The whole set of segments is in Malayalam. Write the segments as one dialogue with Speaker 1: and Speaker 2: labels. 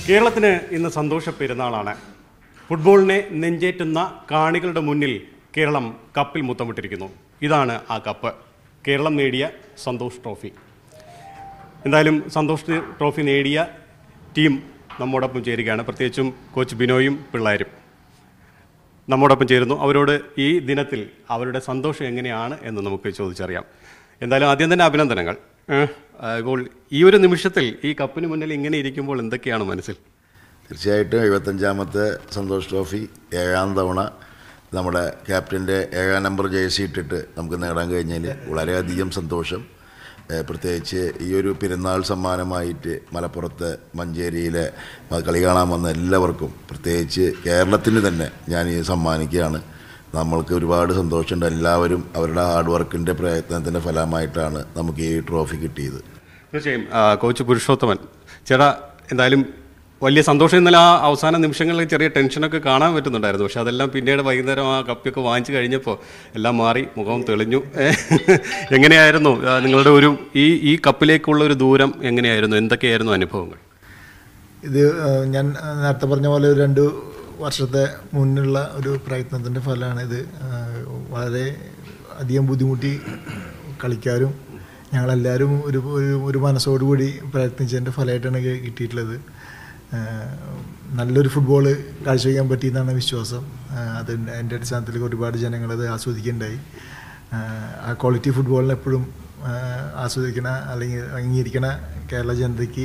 Speaker 1: കേരളത്തിന് ഇന്ന് സന്തോഷ പെരുന്നാളാണ് ഫുട്ബോളിനെ നെഞ്ചേറ്റുന്ന കാണികളുടെ മുന്നിൽ കേരളം കപ്പിൽ മുത്തമിട്ടിരിക്കുന്നു ഇതാണ് ആ കപ്പ് കേരളം നേടിയ സന്തോഷ് ട്രോഫി എന്തായാലും സന്തോഷ് ട്രോഫി നേടിയ ടീം നമ്മോടൊപ്പം ചേരുകയാണ് പ്രത്യേകിച്ചും കോച്ച് ബിനോയും പിള്ളേരും നമ്മോടൊപ്പം ചേരുന്നു അവരോട് ഈ ദിനത്തിൽ അവരുടെ സന്തോഷം എങ്ങനെയാണ് എന്ന് നമുക്ക് ചോദിച്ചറിയാം എന്തായാലും ആദ്യം തന്നെ അഭിനന്ദനങ്ങൾ ഏഹ്, ആ, ഇപ്പോൾ ഈ ഒരു നിമിഷത്തിൽ ഈ കപ്പിന് മുന്നിൽ ഇങ്ങനെ ഇരിക്കുമ്പോൾ എന്തൊക്കെയാണ് മനസ്സിൽ
Speaker 2: തീർച്ചയായിട്ടും എഴുപത്തഞ്ചാമത്തെ സന്തോഷ് ട്രോഫി ഏഴാം തവണ നമ്മുടെ ക്യാപ്റ്റൻ്റെ ഏഴാം നമ്പർ ജേഴ്സി ഇട്ടിട്ട് നമുക്ക് നേടാൻ കഴിഞ്ഞതിൽ വളരെയധികം സന്തോഷം ഏഹ് പ്രത്യേകിച്ച് ഈ ഒരു പെരുന്നാൾ സമ്മാനമായിട്ട് മലപ്പുറത്ത് മഞ്ചേരിയിലെ കളി കാണാൻ വന്ന എല്ലാവർക്കും പ്രത്യേകിച്ച് കേരളത്തിന് തന്നെ ഞാൻ ഈ സമ്മാനിക്കുകയാണ് നമ്മൾക്ക് ഒരുപാട് സന്തോഷമുണ്ട് എല്ലാവരും അവരുടെ ഹാർഡ് വർക്കിൻ്റെ പ്രയത്നത്തിൻ്റെ ഫലമായിട്ടാണ് നമുക്ക് ഈ ട്രോഫി കിട്ടിയത്
Speaker 1: തീർച്ചയായും ആ, കോച്ച് പുരുഷോത്തമൻ ചേട്ടാ എന്തായാലും വലിയ സന്തോഷം ഇന്നലെ ആ അവസാന നിമിഷങ്ങളിൽ ചെറിയ ടെൻഷനൊക്കെ കാണാൻ പറ്റുന്നുണ്ടായിരുന്നു പക്ഷെ അതെല്ലാം പിന്നീട് വൈകുന്നേരം ആ കപ്പിയൊക്കെ വാങ്ങിച്ചു കഴിഞ്ഞപ്പോൾ എല്ലാം മാറി മുഖം തെളിഞ്ഞു ഏ, എങ്ങനെയായിരുന്നു ആ, നിങ്ങളുടെ ഒരു ഈ ഈ കപ്പിലേക്കുള്ള ഒരു ദൂരം എങ്ങനെയായിരുന്നു എന്തൊക്കെയായിരുന്നു അനുഭവങ്ങൾ
Speaker 3: ഇത് ആ, ഞാൻ ആ, നേരത്തെ പറഞ്ഞ പോലെ ഒരു രണ്ട് വർഷത്തെ മുന്നുള്ള ഒരു പ്രയത്നത്തിൻ്റെ ഫലമാണ് ഇത് ആ, വളരെ അധികം ബുദ്ധിമുട്ടി കളിക്കാരും ഞങ്ങളെല്ലാവരും ഒരു ഒരു ഒരു മനസ്സോടുകൂടി പ്രയത്നിച്ചതിൻ്റെ ഫലമായിട്ടാണ് കി- കിട്ടിയിട്ടുള്ളത് ആ, നല്ലൊരു ഫുട്ബോൾ കാഴ്ചവെക്കാൻ പറ്റിയെന്നാണ് വിശ്വാസം ആ, അത് എൻ്റെ അടിസ്ഥാനത്തിൽ ഒരുപാട് ജനങ്ങളത് ആസ്വദിക്കുകയുണ്ടായി ആ, ആ ക്വാളിറ്റി ഫുട്ബോളിനെ എപ്പോഴും ആ, ആസ്വദിക്കണ അല്ലെങ്കിൽ അംഗീകരിക്കണ കേരള ജനതയ്ക്ക്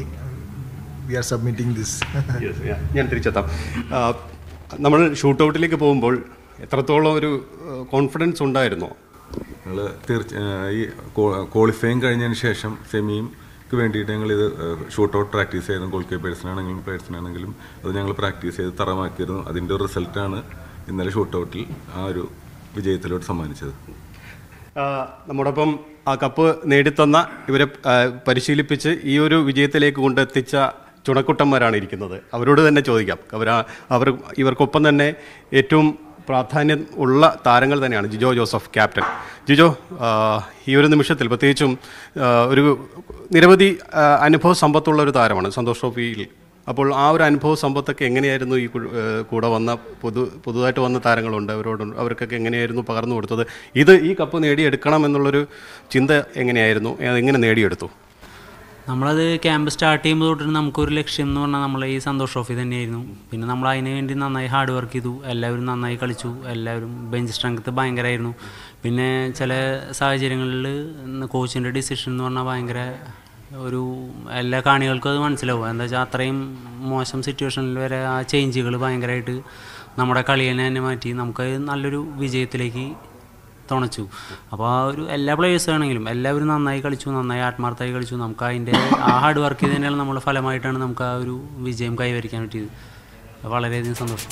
Speaker 3: വി ആർ സബ്മിറ്റിംഗ് ദിസ്
Speaker 1: ഞാൻ തിരിച്ചെത്താം ആ, നമ്മൾ ഷൂട്ട് ഔട്ടിലേക്ക് പോകുമ്പോൾ എത്രത്തോളം ഒരു കോൺഫിഡൻസ് ഉണ്ടായിരുന്നോ
Speaker 4: ഞങ്ങൾ തീർച്ച ഈ ക്വാളിഫയിങ് കഴിഞ്ഞതിന് ശേഷം സെമിയും ക്ക് വേണ്ടിയിട്ട് ഞങ്ങൾ ഇത് ഷൂട്ട് ഔട്ട് പ്രാക്ടീസ് ചെയ്തു ഗോൾ കീപ്പേഴ്സിനാണെങ്കിലും പ്ലേയേഴ്സിനാണെങ്കിലും അത് ഞങ്ങൾ പ്രാക്ടീസ് ചെയ്ത് തറമാക്കിയിരുന്നു അതിൻ്റെ റിസൾട്ടാണ് ഇന്നലെ ഷൂട്ട് ഔട്ടിൽ ആ ഒരു വിജയത്തിലോട്ട് സമ്മാനിച്ചത്
Speaker 1: ആ, നമ്മോടൊപ്പം ആ കപ്പ് നേടിത്തന്ന ഇവരെ ആ, പരിശീലിപ്പിച്ച് ഈ ഒരു വിജയത്തിലേക്ക് കൊണ്ടെത്തിച്ച ചുണക്കുട്ടന്മാരാണ് ഇരിക്കുന്നത് അവരോട് തന്നെ ചോദിക്കാം അവർ അവർ ഇവർക്കൊപ്പം തന്നെ ഏറ്റവും പ്രാധാന്യം ഉള്ള താരങ്ങൾ തന്നെയാണ് ജിജോ ജോസഫ് ക്യാപ്റ്റൻ ജിജോ ആ, ഈ ഒരു നിമിഷത്തിൽ പ്രത്യേകിച്ചും ആ, ഒരു നിരവധി ആ, അനുഭവ സമ്പത്തുള്ള ഒരു താരമാണ് സന്തോഷ് ട്രോഫിയിൽ അപ്പോൾ ആ ഒരു അനുഭവ സമ്പത്തൊക്കെ എങ്ങനെയായിരുന്നു ഈ കു- ഏഹ് കൂടെ വന്ന പുതു പുതുതായിട്ട് വന്ന താരങ്ങളുണ്ട് അവരോട് അവർക്കൊക്കെ എങ്ങനെയായിരുന്നു പകർന്നു കൊടുത്തത് ഇത് ഈ കപ്പ് നേടിയെടുക്കണം എന്നുള്ളൊരു ചിന്ത എങ്ങനെയായിരുന്നു അത് എങ്ങനെ നേടിയെടുത്തു
Speaker 5: നമ്മളത് ക്യാമ്പ് സ്റ്റാർട്ട് ചെയ്യുമ്പോൾ തൊട്ടിട്ട് നമുക്കൊരു ലക്ഷ്യം എന്ന് പറഞ്ഞാൽ നമ്മൾ ഈ സന്തോഷ് ട്രോഫി തന്നെയായിരുന്നു പിന്നെ നമ്മൾ അതിന് വേണ്ടി നന്നായി ഹാർഡ് വർക്ക് ചെയ്തു എല്ലാവരും നന്നായി കളിച്ചു എല്ലാവരും ബെഞ്ച് സ്ട്രെങ്ത് ഭയങ്കരമായിരുന്നു പിന്നെ ചില സാഹചര്യങ്ങളിൽ കോച്ചിൻ്റെ ഡിസിഷൻ എന്ന് പറഞ്ഞാൽ ഭയങ്കര ഒരു എല്ലാ കാണികൾക്കും അത് മനസ്സിലാവും എന്താ വെച്ചാൽ അത്രയും മോശം സിറ്റുവേഷനിൽ വരെ ആ ചേഞ്ചുകൾ ഭയങ്കരമായിട്ട് നമ്മുടെ കളിയെ തന്നെ മാറ്റി നമുക്കത് നല്ലൊരു വിജയത്തിലേക്ക് തുണച്ചു അപ്പോൾ ആ ഒരു എല്ലാ പ്ലേയേഴ്സ് ആണെങ്കിലും എല്ലാവരും നന്നായി കളിച്ചു നന്നായി ആത്മാർത്ഥമായി കളിച്ചു നമുക്ക് അതിൻ്റെ ആ ഹാർഡ് വർക്ക് ചെയ്തതിനാൽ നമ്മുടെ ഫലമായിട്ടാണ് നമുക്ക് ആ ഒരു വിജയം കൈവരിക്കാൻ പറ്റിയത് വളരെയധികം സന്തോഷം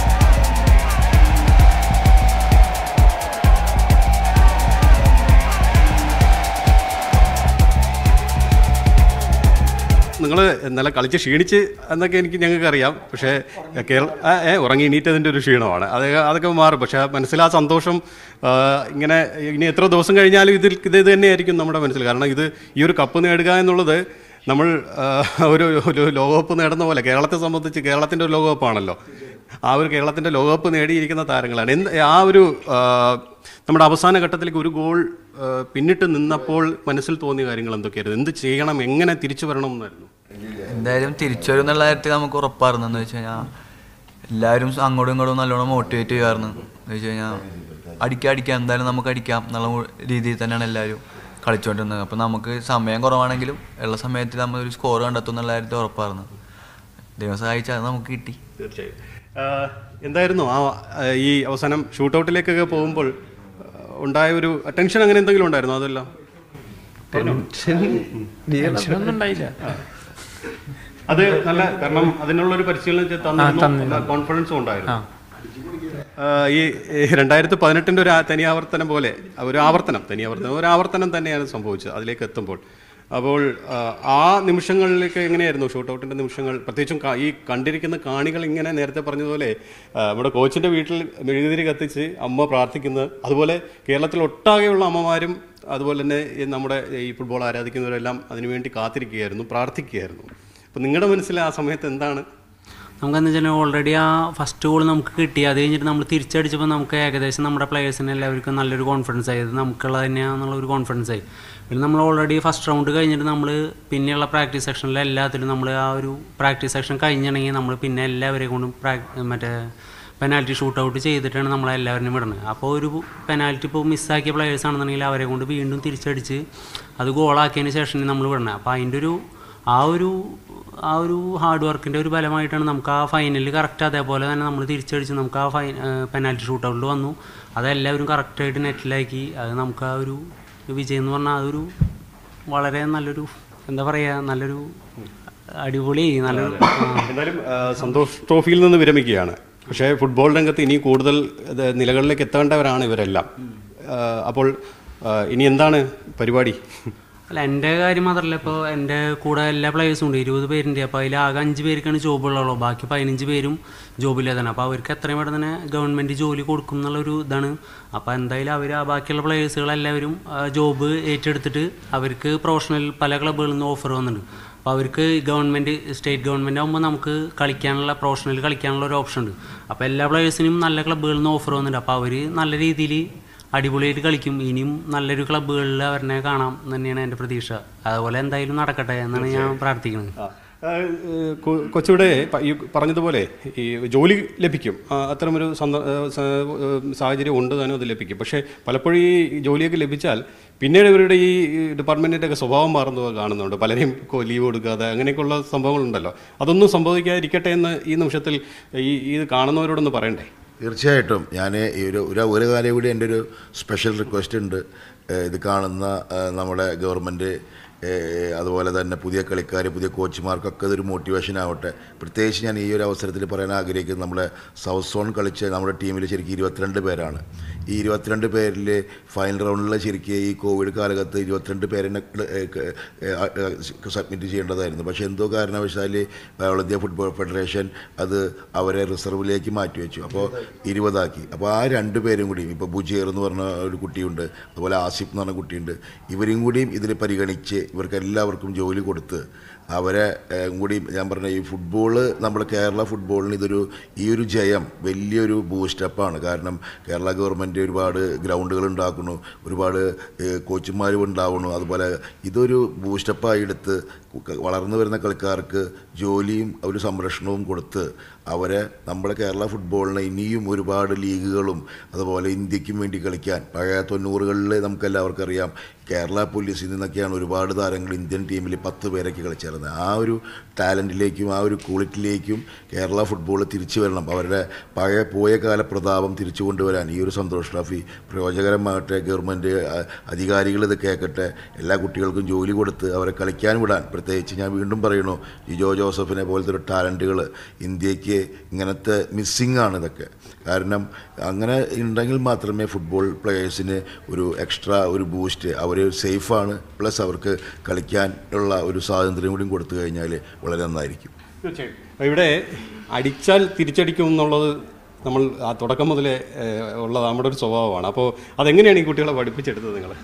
Speaker 1: നിങ്ങൾ ഇന്നലെ കളിച്ച് ക്ഷീണിച്ച് എന്നൊക്കെ എനിക്ക് ഞങ്ങൾക്ക് അറിയാം പക്ഷേ കേരള ആ, ഏ ഉറങ്ങി എണീറ്റതിൻ്റെ ഒരു ക്ഷീണമാണ് അത് അതൊക്കെ മാറും പക്ഷേ ആ മനസ്സിൽ ആ സന്തോഷം ആ, ഇങ്ങനെ ഇനി എത്ര ദിവസം കഴിഞ്ഞാലും ഇതിൽ ഇത് ഇത് തന്നെയായിരിക്കും നമ്മുടെ മനസ്സിൽ കാരണം ഇത് ഈ ഒരു കപ്പ് നേടുക എന്നുള്ളത് നമ്മൾ ആ, ഒരു ഒരു ലോകകപ്പ് നേടുന്ന പോലെ കേരളത്തെ സംബന്ധിച്ച് കേരളത്തിൻ്റെ ഒരു ലോകകപ്പാണല്ലോ ആ ഒരു കേരളത്തിൻ്റെ ലോകകപ്പ് നേടിയിരിക്കുന്ന താരങ്ങളാണ് എന്ത് ആ ഒരു ആ, നമ്മുടെ അവസാന ഘട്ടത്തിലേക്ക് ഒരു ഗോൾ ആ, പിന്നിട്ട് നിന്നപ്പോൾ മനസ്സിൽ തോന്നിയ കാര്യങ്ങൾ എന്തൊക്കെയായിരുന്നു എന്ത് ചെയ്യണം എങ്ങനെ തിരിച്ചു വരണം എന്നായിരുന്നു
Speaker 6: എന്തായാലും തിരിച്ചു വരും എന്നുള്ള കാര്യത്തിൽ നമുക്ക് ഉറപ്പായിരുന്നു എന്ന് വെച്ച് കഴിഞ്ഞാൽ എല്ലാവരും അങ്ങോട്ടും ഇങ്ങോട്ടും നല്ലോണം മോട്ടിവേറ്റ് ചെയ്യാറുണ്ട് എന്ന് വെച്ച് കഴിഞ്ഞാൽ അടിക്കാം അടിക്കാം എന്തായാലും നമുക്ക് അടിക്കാം എന്നുള്ള മു- രീതിയിൽ തന്നെയാണ് എല്ലാവരും കളിച്ചുകൊണ്ടിരുന്നത് അപ്പം നമുക്ക് സമയം കുറവാണെങ്കിലും ഉള്ള സമയത്ത് നമ്മൾ ഒരു സ്കോർ കണ്ടെത്തും എന്നുള്ള കാര്യത്തിൽ ഉറപ്പായിരുന്നു ദൈവം സഹായിച്ചാൽ അത് നമുക്ക് കിട്ടി
Speaker 1: തീർച്ചയായും ആഹ് എന്തായിരുന്നു ആ ആ, ഈ അവസാനം ഷൂട്ടൗട്ടിലേക്കൊക്കെ പോകുമ്പോൾ ആ, ഉണ്ടായ ഒരു ടെൻഷൻ അങ്ങനെ എന്തെങ്കിലും ഉണ്ടായിരുന്നോ അതെല്ലാം
Speaker 7: ടെൻഷനൊന്നും ഉണ്ടായില്ല
Speaker 1: അത് നല്ല കാരണം അതിനുള്ള ഒരു പരിശീലനം ചെയ്ത് തന്നിരുന്നു കോൺഫിഡൻസും ഉണ്ടായിരുന്നു ആ, ഈ ഈ രണ്ടായിരത്തി പതിനെട്ടിൻ്റെ ഒരു ആ- തനിയാവർത്തനം പോലെ ഒരു ആവർത്തനം തനിയാവർത്തനം ഒരു ആവർത്തനം തന്നെയാണ് സംഭവിച്ചത് അതിലേക്ക് എത്തുമ്പോൾ അപ്പോൾ ആ, ആ നിമിഷങ്ങളിലേക്ക് എങ്ങനെയായിരുന്നു ഷൂട്ടൗട്ടിൻ്റെ നിമിഷങ്ങൾ പ്രത്യേകിച്ചും കാ- ഈ കണ്ടിരിക്കുന്ന കാണികൾ ഇങ്ങനെ നേരത്തെ പറഞ്ഞതുപോലെ ആ, നമ്മുടെ കോച്ചിൻ്റെ വീട്ടിൽ മെഴുകുതിരി കത്തിച്ച് അമ്മ പ്രാർത്ഥിക്കുന്നത് അതുപോലെ കേരളത്തിൽ ഒട്ടാകെയുള്ള അമ്മമാരും അതുപോലെ തന്നെ ഈ നമ്മുടെ ഈ ഫുട്ബോൾ ആരാധിക്കുന്നവരെല്ലാം അതിനുവേണ്ടി കാത്തിരിക്കുകയായിരുന്നു പ്രാർത്ഥിക്കുകയായിരുന്നു അപ്പോൾ നിങ്ങളുടെ മനസ്സിൽ ആ സമയത്ത് എന്താണ്
Speaker 5: നമുക്കെന്ന് വെച്ചാൽ ഓൾറെഡി ആ ഫസ്റ്റ് ഗോൾ നമുക്ക് കിട്ടി അത് കഴിഞ്ഞിട്ട് നമ്മൾ തിരിച്ചടിച്ചപ്പോൾ നമുക്ക് ഏകദേശം നമ്മുടെ പ്ലേയേഴ്സിന് എല്ലാവർക്കും നല്ലൊരു കോൺഫിഡൻസ് ആയി ഇത് നമുക്കുള്ളത് തന്നെയാണെന്നുള്ള ഒരു കോൺഫിഡൻസ് ആയി പിന്നെ നമ്മൾ ഓൾറെഡി ഫസ്റ്റ് റൗണ്ട് കഴിഞ്ഞിട്ട് നമ്മൾ പിന്നെയുള്ള പ്രാക്ടീസ് സെക്ഷനിൽ എല്ലാത്തിലും നമ്മൾ ആ ഒരു പ്രാക്ടീസ് സെക്ഷൻ കഴിഞ്ഞിട്ടുണ്ടെങ്കിൽ നമ്മൾ പിന്നെ എല്ലാവരെയും കൊണ്ടും പ്രാക് മറ്റേ പെനാൽറ്റി ഷൂട്ട് ഔട്ട് ചെയ്തിട്ടാണ് നമ്മൾ എല്ലാവരും വിടുന്നത് അപ്പോൾ ഒരു പെനാൽറ്റി ഇപ്പോൾ മിസ്സാക്കിയ പ്ലേയേഴ്സ് ആണെന്നുണ്ടെങ്കിൽ അവരെ കൊണ്ട് വീണ്ടും തിരിച്ചടിച്ച് അത് ഗോളാക്കിയതിന് ശേഷം നമ്മൾ വിടണത് അപ്പോൾ അതിൻ്റെ ഒരു ആ ഒരു ആ ഒരു ഹാർഡ് വർക്കിൻ്റെ ഒരു ഫലമായിട്ടാണ് നമുക്ക് ആ ഫൈനലിൽ കറക്റ്റ് അതേപോലെ തന്നെ നമ്മൾ തിരിച്ചടിച്ച് നമുക്ക് ആ ഫൈ പെനാൽറ്റി ഷൂട്ട് ഔട്ടിൽ വന്നു അതെല്ലാവരും കറക്റ്റായിട്ട് നെറ്റിലാക്കി അത് നമുക്ക് ആ ഒരു വിജയം എന്ന് പറഞ്ഞാൽ അതൊരു വളരെ നല്ലൊരു എന്താ പറയുക നല്ലൊരു അടിപൊളി നല്ലൊരു ആ.
Speaker 1: എന്തായാലും ആ, സന്തോഷ് ട്രോഫിയിൽ നിന്ന് വിരമിക്കുകയാണ് പക്ഷേ ഫുട്ബോൾ രംഗത്ത് ഇനി കൂടുതൽ ഇത് നിലകളിലേക്ക് എത്തേണ്ടവരാണ് ഇവരെല്ലാം ആ, അപ്പോൾ ആ, ഇനി എന്താണ് പരിപാടി
Speaker 5: അല്ല എൻ്റെ കാര്യം മാത്രമല്ല ഇപ്പോൾ എൻ്റെ കൂടെ എല്ലാ പ്ലേയേഴ്സും ഉണ്ട് ഇരുപത് പേരുണ്ട് അപ്പോൾ അതിൽ ആകെ അഞ്ച് പേർക്കാണ് ജോബുള്ളൂ ബാക്കി പതിനഞ്ച് പേരും ജോബില്ലാതാണ് അപ്പോൾ അവർക്ക് എത്രയും പെട്ടെന്ന് തന്നെ ഗവൺമെൻറ് ജോലി കൊടുക്കും എന്നുള്ളൊരു ഇതാണ് അപ്പോൾ എന്തായാലും അവർ ആ ബാക്കിയുള്ള പ്ലേയേഴ്സുകളെല്ലാവരും ജോബ് ഏറ്റെടുത്തിട്ട് അവർക്ക് പ്രൊഫഷണൽ പല ക്ലബ്ബുകളിൽ നിന്ന് ഓഫർ വന്നിട്ടുണ്ട് അപ്പോൾ അവർക്ക് ഗവൺമെൻറ് സ്റ്റേറ്റ് ഗവൺമെൻറ് ആകുമ്പോൾ നമുക്ക് കളിക്കാനുള്ള പ്രൊഫഷണൽ കളിക്കാനുള്ള ഒരു ഓപ്ഷൻ ഉണ്ട് അപ്പോൾ എല്ലാ പ്ലേയേഴ്സിനും നല്ല ക്ലബ്ബുകളിൽ നിന്ന് ഓഫർ വന്നിട്ടുണ്ട് അപ്പോൾ അവർ നല്ല രീതിയിൽ അടിപൊളിയായിട്ട് കളിക്കും ഇനിയും നല്ലൊരു ക്ലബ്ബുകളിൽ അവരെ കാണാം എന്ന് തന്നെയാണ് എൻ്റെ പ്രതീക്ഷ അതുപോലെ എന്തായാലും നടക്കട്ടെ എന്നാണ് ഞാൻ പ്രാർത്ഥിക്കുന്നത്
Speaker 1: ആ, ആ, കൊ- കൊച്ചിവിടെ പ- ഈ പറഞ്ഞതുപോലെ ഈ ജോലി ലഭിക്കും ആ, അത്തരമൊരു സന്ദ ആ, സ- ആ, സാഹചര്യം ഉണ്ട് താനും അത് ലഭിക്കും പക്ഷേ പലപ്പോഴും ഈ ജോലിയൊക്കെ ലഭിച്ചാൽ പിന്നീട് ഇവരുടെ ഈ ഡിപ്പാർട്ട്മെൻറ്റിൻ്റെ ഒക്കെ സ്വഭാവം മാറുന്നത് കാണുന്നുണ്ട് പലരെയും കൊ- ലീവ് കൊടുക്കാതെ അങ്ങനെയൊക്കെയുള്ള സംഭവങ്ങളുണ്ടല്ലോ അതൊന്നും സംഭവിക്കാതിരിക്കട്ടെ എന്ന് ഈ നിമിഷത്തിൽ ഈ ഇത് കാണുന്നവരോടൊന്ന് പറയണ്ടേ
Speaker 2: തീർച്ചയായിട്ടും ഞാൻ ഈ ഒരു ഒരു ഒരു കാര്യം കൂടി എൻ്റെ ഒരു സ്പെഷ്യൽ റിക്വസ്റ്റ് ഉണ്ട് ഏഹ് ഇത് കാണുന്ന ഏഹ് നമ്മുടെ ഗവൺമെൻറ് ഏഹ് അതുപോലെ തന്നെ പുതിയ കളിക്കാർ പുതിയ കോച്ചുമാർക്കൊക്കെ ഇതൊരു മോട്ടിവേഷൻ ആവട്ടെ പ്രത്യേകിച്ച് ഞാൻ ഈ ഒരു അവസരത്തിൽ പറയാൻ ആഗ്രഹിക്കുന്നത് നമ്മുടെ സൗത്ത് സോൺ കളിച്ച നമ്മുടെ ടീമിൽ ശരിക്കും ഇരുപത്തിരണ്ട് പേരാണ് ഈ ഇരുപത്തിരണ്ട് പേരിൽ ഫൈനൽ റൗണ്ടിൽ ശരിക്കും ഈ കോവിഡ് കാലഘട്ടത്ത് ഇരുപത്തിരണ്ട് പേരെന്നെ സബ്മിറ്റ് ചെയ്യേണ്ടതായിരുന്നു പക്ഷേ എന്തോ കാരണവശാൽ ഓൾ ഇന്ത്യ ഫുട്ബോൾ ഫെഡറേഷൻ അത് അവരെ റിസർവിലേക്ക് മാറ്റിവെച്ചു അപ്പോൾ ഇരുപതാക്കി അപ്പോൾ ആ രണ്ട് പേരും കൂടിയും ഇപ്പോൾ ബുജേർ എന്ന് പറഞ്ഞ ഒരു കുട്ടിയുണ്ട് അതുപോലെ ആസിഫ് എന്ന് പറഞ്ഞ കുട്ടിയുണ്ട് ഇവരും കൂടിയും ഇതിൽ പരിഗണിച്ച് ഇവർക്ക് എല്ലാവർക്കും ജോലി കൊടുത്ത് അവരെ ഏഹ്, കൂടി ഞാൻ പറഞ്ഞ ഈ ഫുട്ബോള് നമ്മുടെ കേരള ഫുട്ബോളിന് ഇതൊരു ഈ ഒരു ജയം വലിയൊരു ബൂസ്റ്റപ്പാണ് കാരണം കേരള ഗവൺമെൻറ് ഒരുപാട് ഗ്രൗണ്ടുകൾ ഉണ്ടാക്കുന്നു ഒരുപാട് കോച്ചുമാരും ഉണ്ടാവുന്നു അതുപോലെ ഇതൊരു ബൂസ്റ്റപ്പായി എടുത്ത് കു- വളർന്നു വരുന്ന കളിക്കാർക്ക് ജോലിയും ഒരു സംരക്ഷണവും കൊടുത്ത് അവരെ നമ്മുടെ കേരള ഫുട്ബോളിന് ഇനിയും ഒരുപാട് ലീഗുകളും അതുപോലെ ഇന്ത്യക്കും വേണ്ടി കളിക്കാൻ പഴയ തൊണ്ണൂറുകളിൽ നമുക്കെല്ലാവർക്കും അറിയാം കേരള പോലീസിൽ നിന്നൊക്കെയാണ് ഒരുപാട് താരങ്ങൾ ഇന്ത്യൻ ടീമിൽ പത്ത് പേരൊക്കെ കളിച്ചിരുന്നത് ആ ഒരു ടാലൻറ്റിലേക്കും ആ ഒരു ക്വാളിറ്റിയിലേക്കും കേരള ഫുട്ബോൾ തിരിച്ചു വരണം അവരുടെ പഴയ പോയ കാല പ്രതാപം തിരിച്ചു കൊണ്ടുവരാൻ ഈ ഒരു സന്തോഷ് ട്രോഫി പ്രയോജകരമാകട്ടെ ഗവൺമെൻറ് അധികാരികൾ ഇത് കേൾക്കട്ടെ എല്ലാ കുട്ടികൾക്കും ജോലി കൊടുത്ത് അവരെ കളിക്കാൻ വിടാൻ പ്രത്യേകിച്ച് ഞാൻ വീണ്ടും പറയുന്നു ജിജോ ജോസഫിനെ പോലത്തെ ഒരു ടാലൻറ്റുകൾ ഇന്ത്യക്ക് ഇങ്ങനത്തെ മിസ്സിങ് ആണ് ഇതൊക്കെ കാരണം അങ്ങനെ ഉണ്ടെങ്കിൽ മാത്രമേ ഫുട്ബോൾ പ്ലെയേഴ്സിന് ഒരു എക്സ്ട്രാ ഒരു ബൂസ്റ്റ് അവർ സേഫാണ് പ്ലസ് അവർക്ക് കളിക്കാൻ ഉള്ള ഒരു സ്വാതന്ത്ര്യം കൂടി കൊടുത്തു കഴിഞ്ഞാൽ വളരെ നന്നായിരിക്കും
Speaker 1: തീർച്ചയായും അപ്പോൾ ഇവിടെ അടിച്ചാൽ തിരിച്ചടിക്കും എന്നുള്ളത് നമ്മൾ ആ തുടക്കം മുതലേ ഏഹ്, ഉള്ള നമ്മുടെ ഒരു സ്വഭാവമാണ് അപ്പോൾ അതെങ്ങനെയാണ് ഈ കുട്ടികളെ പഠിപ്പിച്ചെടുത്തത് നിങ്ങൾ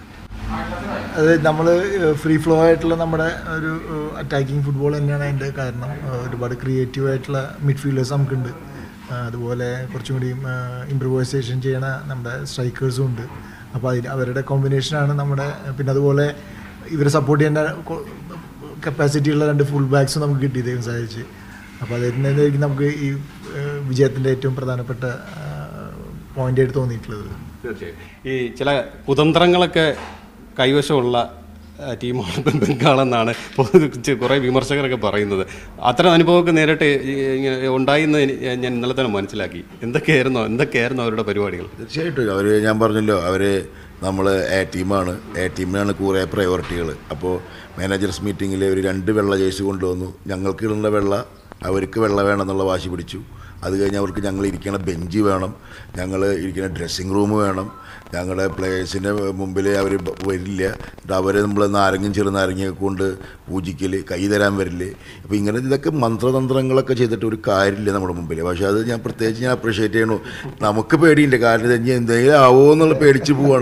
Speaker 3: അത് നമ്മൾ ഫ്രീ ഫ്ലോ ആയിട്ടുള്ള നമ്മുടെ ഒരു അറ്റാക്കിംഗ് ഫുട്ബോൾ തന്നെയാണ് അതിൻ്റെ കാരണം ഏഹ് ഒരുപാട് ക്രിയേറ്റീവ് ആയിട്ടുള്ള മിഡ്ഫീൽഡേഴ്സ് നമുക്കുണ്ട് ആ, അതുപോലെ കുറച്ചും കൂടി ഇമ്പ്രൂവൈസേഷൻ ചെയ്യണ നമ്മുടെ സ്ട്രൈക്കേഴ്സും ഉണ്ട് അപ്പോൾ അതിന് അവരുടെ കോമ്പിനേഷനാണ് നമ്മുടെ പിന്നെ അതുപോലെ ഇവരെ സപ്പോർട്ട് ചെയ്യുന്ന കപ്പാസിറ്റി ഉള്ള രണ്ട് ഫുൾ ബാക്സും നമുക്ക് കിട്ടി ദൈവം സഹായിച്ച് അപ്പോൾ അത് തന്നെയായിരിക്കും നമുക്ക് ഈ വിജയത്തിൻ്റെ ഏറ്റവും പ്രധാനപ്പെട്ട പോയിന്റ് ആയിട്ട് തോന്നിയിട്ടുള്ളത്
Speaker 1: തീർച്ചയായും ഈ ചില കുതന്ത്രങ്ങളൊക്കെ കൈവശമുള്ള ആ, ടീമാണ് ബംഗാളെന്നാണ് പൊതു- കുറേ വിമർശകരൊക്കെ പറയുന്നത് അത്തരം അനുഭവമൊക്കെ നേരിട്ട് ഈ ഇങ്ങനെ ഉണ്ടായിന്ന് എനി- ഞാൻ ഇന്നലെ തന്നെ മനസ്സിലാക്കി എന്തൊക്കെയായിരുന്നോ എന്തൊക്കെയായിരുന്നു അവരുടെ പരിപാടികൾ
Speaker 2: തീർച്ചയായിട്ടും അവർ ഞാൻ പറഞ്ഞല്ലോ അവർ നമ്മൾ എ ടീമാണ് എ ടീമിനാണ് കുറേ പ്രയോറിറ്റികൾ അപ്പോൾ മാനേജേഴ്സ് മീറ്റിങ്ങിൽ ഒരു രണ്ട് വെള്ള ജേഴ്സി കൊണ്ടുവന്നു ഞങ്ങൾക്ക് ഇടുന്ന വെള്ള അവർക്ക് വെള്ള വേണമെന്നുള്ള വാശി പിടിച്ചു അത് കഴിഞ്ഞ് അവർക്ക് ഞങ്ങൾ ഇരിക്കണ ബെഞ്ച് വേണം ഞങ്ങൾ ഇരിക്കുന്ന ഡ്രസ്സിങ് റൂം വേണം ഞങ്ങളുടെ പ്ലേയേഴ്സിൻ്റെ മുമ്പിൽ അവർ വരില്ല എന്നിട്ട് അവർ നമ്മൾ നാരങ്ങയും ചെറുനാരങ്ങയൊക്കെ കൊണ്ട് പൂജിക്കൽ കൈ തരാൻ വരില്ലേ അപ്പോൾ ഇങ്ങനെ ഇതൊക്കെ മന്ത്രതന്ത്രങ്ങളൊക്കെ ചെയ്തിട്ട് ഒരു കാര്യമില്ല നമ്മുടെ മുമ്പിൽ പക്ഷേ അത് ഞാൻ പ്രത്യേകിച്ച് ഞാൻ അപ്രീഷിയേറ്റ് ചെയ്യണു നമുക്ക് പേടിയില്ല കാരണം ഇത് ഇനി എന്തെങ്കിലും ആവോ എന്നുള്ള പേടിച്ച് പോവാണ്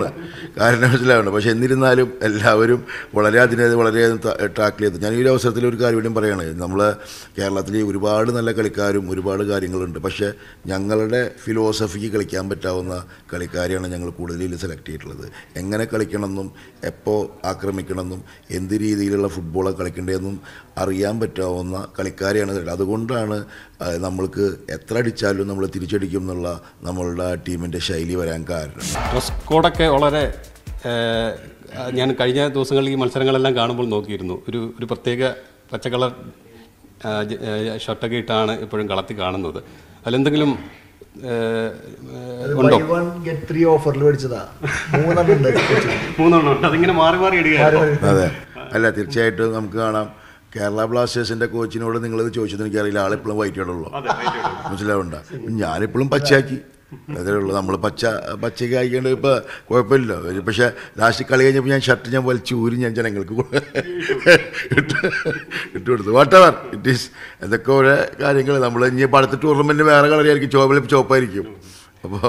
Speaker 2: കാരണം മനസ്സിലാവുന്നുണ്ട് പക്ഷേ എന്നിരുന്നാലും എല്ലാവരും വളരെ അതിനെ വളരെ ടാക്കിൾ ചെയ്ത് ഞാൻ ഈ ഒരു അവസരത്തിൽ ഒരു കാര്യം കൂടിയും പറയുകയാണ് നമ്മൾ കേരളത്തിൽ ഒരുപാട് നല്ല കളിക്കാരും ഒരുപാട് കാര്യങ്ങളുണ്ട് പക്ഷേ ഞങ്ങളുടെ ഫിലോസഫിക്ക് കളിക്കാൻ പറ്റാവുന്ന കളിക്കാരെയാണ് ഞങ്ങൾ കൂടുതൽ സെലക്ട് ചെയ്തിട്ടുള്ളത് എങ്ങനെ കളിക്കണമെന്നും എപ്പോൾ ആക്രമിക്കണമെന്നും എന്ത് രീതിയിലുള്ള ഫുട്ബോളാണ് കളിക്കേണ്ടതെന്നും അറിയാൻ പറ്റാവുന്ന കളിക്കാരെയാണ് ഇത്. അതുകൊണ്ടാണ് ആ, നമ്മൾക്ക് എത്ര അടിച്ചാലും നമ്മൾ തിരിച്ചടിക്കും എന്നുള്ള നമ്മളുടെ ആ ടീമിൻ്റെ ശൈലി വരാൻ കാരണം
Speaker 1: ഡ്രസ് കോഡൊക്കെ വളരെ ഏഹ്, ഞാൻ കഴിഞ്ഞ ദിവസങ്ങളിൽ ഈ മത്സരങ്ങളെല്ലാം കാണുമ്പോൾ നോക്കിയിരുന്നു ഒരു ഒരു പ്രത്യേക പച്ച കളർ ആ, ജ- ഏഹ്, ഷർട്ടൊക്കെ ഇട്ടാണ് എപ്പോഴും കളത്തിൽ കാണുന്നത് അതിലെന്തെങ്കിലും ഏഹ്, ഏഹ്, ഉണ്ടോ
Speaker 3: ബൈ വൺ ഗെറ്റ് ത്രീ ഓഫറിൽ മേടിച്ചതാ മൂന്നെണ്ണം ഉണ്ട് കൊച്ചിയിൽ.
Speaker 1: മൂന്നെണ്ണം ഉണ്ട് അതിങ്ങനെ മാറി മാറി ഇടുകയാണ്
Speaker 2: അതെ അല്ല തീർച്ചയായിട്ടും നമുക്ക് കാണാം കേരള ബ്ലാസ്റ്റേഴ്സിന്റെ കോച്ചിനോട് നിങ്ങളിത് ചോദിച്ചത് എനിക്കറിയില്ല ആളിപ്പോഴും വൈറ്റ് ഇടുള്ളൂ മനസ്സിലാവണ്ട ഞാനിപ്പോഴും പച്ചയാക്കി അതേ ഉള്ളൂ നമ്മൾ പച്ച പച്ചയ്ക്ക് ആയിക്കൊണ്ട് ഇപ്പോൾ കുഴപ്പമില്ല ഒരു പക്ഷേ ലാസ്റ്റ് കളി കഴിഞ്ഞപ്പോൾ ഞാൻ ഷർട്ട് ഞാൻ വലിച്ചു ഊരി ഞാൻ ജനങ്ങൾക്ക് കൊ- ഇട്ട് ഇട്ട് കൊടുത്തു വാട്ട് എവർ ഇറ്റ് ഈസ് ഇതൊക്കെ ഓരോ കാര്യങ്ങൾ നമ്മൾ ഇനി ഇപ്പോൾ അടുത്ത ടൂർണമെൻറ്റ് വേറെ കളറിയായിരിക്കും ചോപ്പിൽ ചോപ്പായിരിക്കും അപ്പോൾ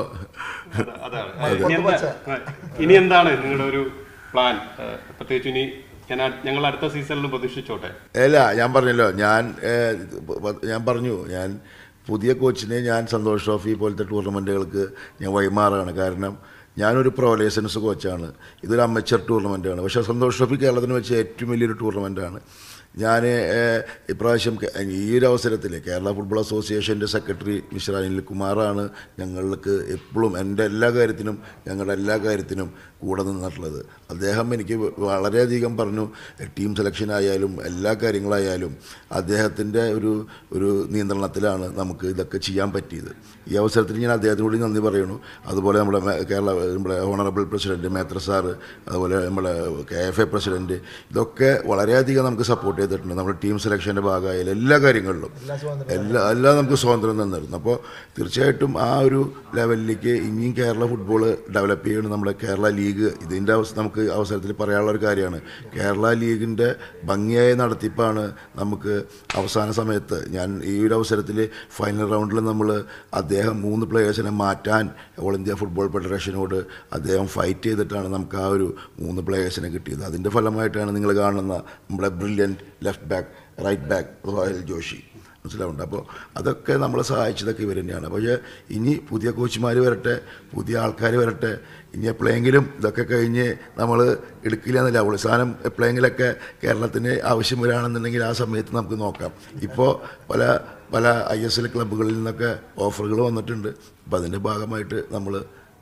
Speaker 1: അതാണ് ഇനി എന്താ- ആ, ഇനി എന്താണ് നിങ്ങളുടെ ഒരു പ്ലാൻ ഏഹ്, പ്രത്യേകിച്ച് ഇനി ഞാൻ അ- ഞങ്ങൾ അടുത്ത സീസണിൽ പ്രതീക്ഷിച്ചോട്ടെ
Speaker 2: അല്ല ഞാൻ പറഞ്ഞല്ലോ ഞാൻ ഏഹ്, പ- ഞാൻ പറഞ്ഞു ഞാൻ പുതിയ കോച്ചിനെ ഞാൻ സന്തോഷ് ട്രോഫി പോലത്തെ ടൂർണമെൻറ്റുകൾക്ക് ഞാൻ വൈമാറാണ് കാരണം ഞാനൊരു പ്രോ ലൈസൻസ് കോച്ചാണ് ഇതൊരു അമച്ചർ ടൂർണമെൻറ്റാണ് പക്ഷേ സന്തോഷ് ട്രോഫി കേരളത്തിന് വെച്ച ഏറ്റവും വലിയൊരു ടൂർണമെൻറ്റാണ് ഞാൻ ഏഹ്, ഇപ്രാവശ്യം കെ- ഈ ഒരു അവസരത്തിൽ കേരള ഫുട്ബോൾ അസോസിയേഷൻ്റെ സെക്രട്ടറി മിസ്റ്റർ അനിൽ കുമാറാണ് ഞങ്ങൾക്ക് എപ്പോഴും എൻ്റെ എല്ലാ കാര്യത്തിനും ഞങ്ങളുടെ എല്ലാ കാര്യത്തിനും കൂടെ നിന്നിട്ടുള്ളത് അദ്ദേഹം എനിക്ക് വളരെയധികം പറഞ്ഞു ടീം സെലക്ഷൻ ആയാലും എല്ലാ കാര്യങ്ങളായാലും അദ്ദേഹത്തിൻ്റെ ഒരു ഒരു നിയന്ത്രണത്തിലാണ് നമുക്ക് ഇതൊക്കെ ചെയ്യാൻ പറ്റിയത് ഈ അവസരത്തിൽ ഞാൻ അദ്ദേഹത്തിനോട് നന്ദി പറയുന്നു അതുപോലെ നമ്മുടെ മേ- കേരള നമ്മുടെ ഓണറബിൾ പ്രസിഡൻറ്റ് മേത്ര സാറ് അതുപോലെ നമ്മുടെ കെ എഫ് എ പ്രസിഡൻറ്റ് ഇതൊക്കെ വളരെയധികം നമുക്ക് സപ്പോർട്ട് ചെയ്തിട്ടുണ്ട് നമ്മുടെ ടീം സെലക്ഷൻ്റെ ഭാഗമായാലും എല്ലാ കാര്യങ്ങളിലും എല്ലാ എല്ലാം നമുക്ക് സ്വാതന്ത്ര്യം തന്നിരുന്നു അപ്പോൾ തീർച്ചയായിട്ടും ആ ഒരു ലെവലിലേക്ക് ഇനിയും കേരള ഫുട്ബോൾ ഡെവലപ്പ് ചെയ്യണം നമ്മുടെ കേരള ലീഗ് ഇതിൻ്റെ അവസ്ഥ നമുക്ക് അവസരത്തിൽ പറയാനുള്ള ഒരു കാര്യമാണ് കേരള ലീഗിൻ്റെ ഭംഗിയായ നടത്തിപ്പാണ് നമുക്ക് അവസാന സമയത്ത് ഞാൻ ഈ ഒരു അവസരത്തിൽ ഫൈനൽ റൗണ്ടിൽ നമ്മൾ അദ്ദേഹം മൂന്ന് പ്ലേയേഴ്സിനെ മാറ്റാൻ ഓൾ ഇന്ത്യ ഫുട്ബോൾ ഫെഡറേഷനോട് അദ്ദേഹം ഫൈറ്റ് ചെയ്തിട്ടാണ് നമുക്ക് ആ ഒരു മൂന്ന് പ്ലേയേഴ്സിനെ കിട്ടിയത് അതിൻ്റെ ഫലമായിട്ടാണ് നിങ്ങൾ കാണുന്ന നമ്മുടെ brilliant left back right back Royal Joshi മനസ്സിലാവുണ്ട് അപ്പോൾ അതൊക്കെ നമ്മളെ സഹായിച്ചതൊക്കെ ഇവർ തന്നെയാണ് പക്ഷേ ഇനി പുതിയ കോച്ചുമാർ വരട്ടെ പുതിയ ആൾക്കാർ വരട്ടെ ഇനി എപ്പോഴെങ്കിലും ഇതൊക്കെ കഴിഞ്ഞ് നമ്മൾ എടുക്കില്ല എന്നല്ല അവസാനം എപ്പോഴെങ്കിലൊക്കെ കേരളത്തിന് ആവശ്യം വരികയാണെന്നുണ്ടെങ്കിൽ ആ സമയത്ത് നമുക്ക് നോക്കാം ഇപ്പോൾ പല പല ഐ എസ് എൽ ക്ലബ്ബുകളിൽ നിന്നൊക്കെ ഓഫറുകൾ വന്നിട്ടുണ്ട് അപ്പോൾ അതിൻ്റെ ഭാഗമായിട്ട് നമ്മൾ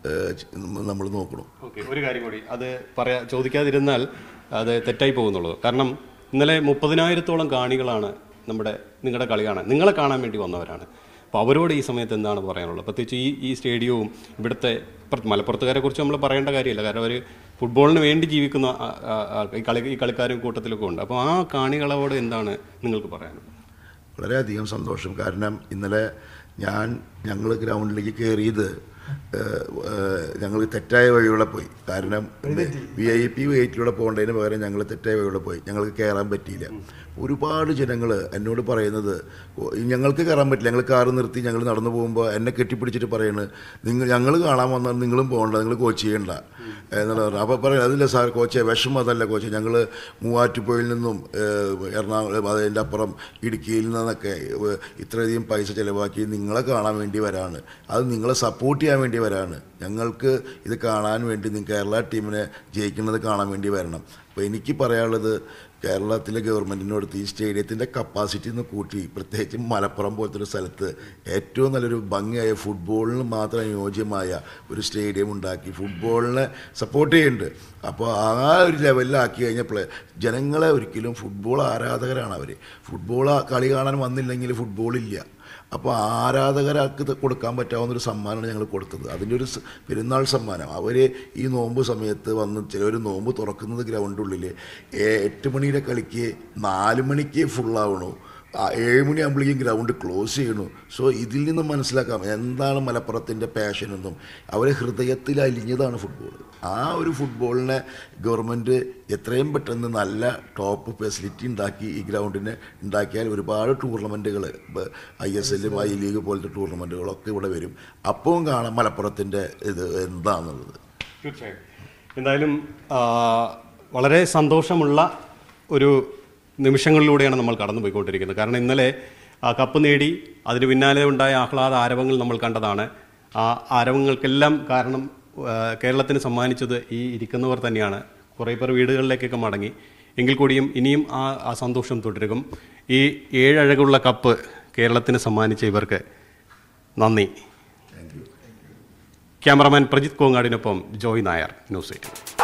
Speaker 2: നമ്മൾ നോക്കണം
Speaker 1: ഓക്കെ ഒരു കാര്യം കൂടി അത് പറയാ ചോദിക്കാതിരുന്നാൽ അത് തെറ്റായി പോകുന്നുള്ളൂ കാരണം ഇന്നലെ മുപ്പതിനായിരത്തോളം കാണികളാണ് നമ്മുടെ നിങ്ങളുടെ കളി കാണാൻ നിങ്ങളെ കാണാൻ വേണ്ടി വന്നവരാണ് അപ്പോൾ അവരോട് ഈ സമയത്ത് എന്താണ് പറയാനുള്ളത് പ്രത്യേകിച്ച് ഈ ഈ സ്റ്റേഡിയവും ഇവിടുത്തെ പ്ര- മലപ്പുറത്തുകാരെ കുറിച്ച് നമ്മൾ പറയേണ്ട കാര്യമില്ല കാരണം അവർ ഫുട്ബോളിന് വേണ്ടി ജീവിക്കുന്ന ആ- ആ- ആ- ഈ കളി ഈ കളിക്കാരും കൂട്ടത്തിലൊക്കെ ഉണ്ട് അപ്പോൾ ആ കാണികളോട് എന്താണ് നിങ്ങൾക്ക് പറയാനുള്ളത്
Speaker 2: വളരെയധികം സന്തോഷം കാരണം ഇന്നലെ ഞാൻ ഞങ്ങൾ ഗ്രൗണ്ടിലേക്ക് കയറിയത് ഞങ്ങൾ തെറ്റായ വഴിയൂടെ പോയി കാരണം വി ഐ പി വെയിറ്റിലൂടെ പോകേണ്ടതിന് പകരം ഞങ്ങൾ തെറ്റായ വഴിയൂടെ പോയി ഞങ്ങൾക്ക് കയറാൻ പറ്റിയില്ല ഒരുപാട് ജനങ്ങൾ എന്നോട് പറയുന്നത് "ഓ, ഞങ്ങൾക്ക് കയറാൻ പറ്റില്ല ഞങ്ങൾ കാറ് നിർത്തി ഞങ്ങൾ നടന്നു പോകുമ്പോൾ എന്നെ കെട്ടിപ്പിടിച്ചിട്ട് പറയുന്നത് നിങ്ങൾ ഞങ്ങൾ കാണാൻ വന്നാൽ നിങ്ങളും പോകണ്ട നിങ്ങൾ കോച്ച് ചെയ്യണ്ട എന്നുള്ള പറഞ്ഞു അപ്പോൾ പറയാം അതില്ല സാർ കോച്ചെ വിഷമം അതല്ല കോച്ച് ഞങ്ങൾ മൂവാറ്റുപുഴയിൽ നിന്നും ഏഹ്, എറണാകുളം അതിൻ്റെ അപ്പുറം ഇടുക്കിയിൽ നിന്നൊക്കെ ഏഹ്, ഇത്രയധികം പൈസ ചിലവാക്കി നിങ്ങളെ കാണാൻ വേണ്ടി വരാണ് അത് നിങ്ങളെ സപ്പോർട്ട് ചെയ്യാൻ വേണ്ടി വരാണ് ഞങ്ങൾക്ക് ഇത് കാണാൻ വേണ്ടി നിങ്ങൾ കേരള ടീമിനെ ജയിക്കുന്നത് കാണാൻ വേണ്ടി വരണം അപ്പോൾ എനിക്ക് പറയാനുള്ളത് കേരളത്തിലെ ഗവൺമെൻറ്റിനോട് ഈ സ്റ്റേഡിയത്തിൻ്റെ കപ്പാസിറ്റി ഒന്ന് കൂട്ടി പ്രത്യേകിച്ച് മലപ്പുറം പോലത്തെ ഒരു സ്ഥലത്ത് ഏറ്റവും നല്ലൊരു ഭംഗിയായ ഫുട്ബോളിന് മാത്രം അനുയോജ്യമായ ഒരു സ്റ്റേഡിയം ഉണ്ടാക്കി ഫുട്ബോളിനെ സപ്പോർട്ട് ചെയ്യുന്നുണ്ട് അപ്പോൾ ആ ഒരു ലെവലിലാക്കി കഴിഞ്ഞപ്പോൾ ജനങ്ങളെ ഒരിക്കലും ഫുട്ബോൾ ആരാധകരാണ് അവർ ഫുട്ബോൾ കളി കാണാൻ വന്നില്ലെങ്കിൽ ഫുട്ബോളില്ല അപ്പോൾ ആരാധകരാർക്ക് ഇത് കൊടുക്കാൻ പറ്റാവുന്ന ഒരു സമ്മാനമാണ് ഞങ്ങൾ കൊടുത്തത് അതിൻ്റെ ഒരു സ- പെരുന്നാൾ സമ്മാനം അവർ ഈ നോമ്പ് സമയത്ത് വന്ന് ചിലർ നോമ്പ് തുറക്കുന്നത് ഗ്രൗണ്ടുള്ളിൽ എട്ട് മണിയുടെ കളിക്ക് നാല് മണിക്ക് ഫുള്ളാവണു ആ ഏഴ് മണിയാകുമ്പോഴേക്കും ഗ്രൗണ്ട് ക്ലോസ് ചെയ്യണു സോ ഇതിൽ നിന്ന് മനസ്സിലാക്കാം എന്താണ് മലപ്പുറത്തിൻ്റെ പാഷൻ എന്നും അവരെ ഹൃദയത്തിൽ അലിഞ്ഞതാണ് ഫുട്ബോൾ ആ ഒരു ഫുട്ബോളിനെ ഗവൺമെൻറ് എത്രയും പെട്ടെന്ന് നല്ല ടോപ്പ് ഫെസിലിറ്റി ഉണ്ടാക്കി ഈ ഗ്രൗണ്ടിനെ ഉണ്ടാക്കിയാൽ ഒരുപാട് ടൂർണമെൻറ്റുകൾ ഐ എസ് എല്ലും ഐ ലീഗ് പോലത്തെ ടൂർണമെൻറ്റുകളൊക്കെ ഇവിടെ വരും അപ്പവും കാണാം മലപ്പുറത്തിൻ്റെ ഇത് എന്താണെന്നുള്ളത്
Speaker 1: തീർച്ചയായും എന്തായാലും ആ, വളരെ സന്തോഷമുള്ള ഒരു നിമിഷങ്ങളിലൂടെയാണ് നമ്മൾ കടന്നു പോയിക്കൊണ്ടിരിക്കുന്നത് കാരണം ഇന്നലെ ആ കപ്പ് നേടി അതിന് പിന്നാലെ ഉണ്ടായ ആഹ്ലാദ ആരവങ്ങൾ നമ്മൾ കണ്ടതാണ് ആ ആരവങ്ങൾക്കെല്ലാം കാരണം ആ, കേരളത്തിന് സമ്മാനിച്ചത് ഈ ഇരിക്കുന്നവർ തന്നെയാണ് കുറേ പേർ വീടുകളിലേക്കൊക്കെ മടങ്ങി എങ്കിൽ കൂടിയും ഇനിയും ആ ആ സന്തോഷം തുടരും ഈ ഏഴഴകുള്ള കപ്പ് കേരളത്തിന് സമ്മാനിച്ച ഇവർക്ക് നന്ദി ക്യാമറമാൻ പ്രജിത് കോങ്ങാടിനൊപ്പം ജോയ് നായർ ന്യൂസ് എയ്റ്റീൻ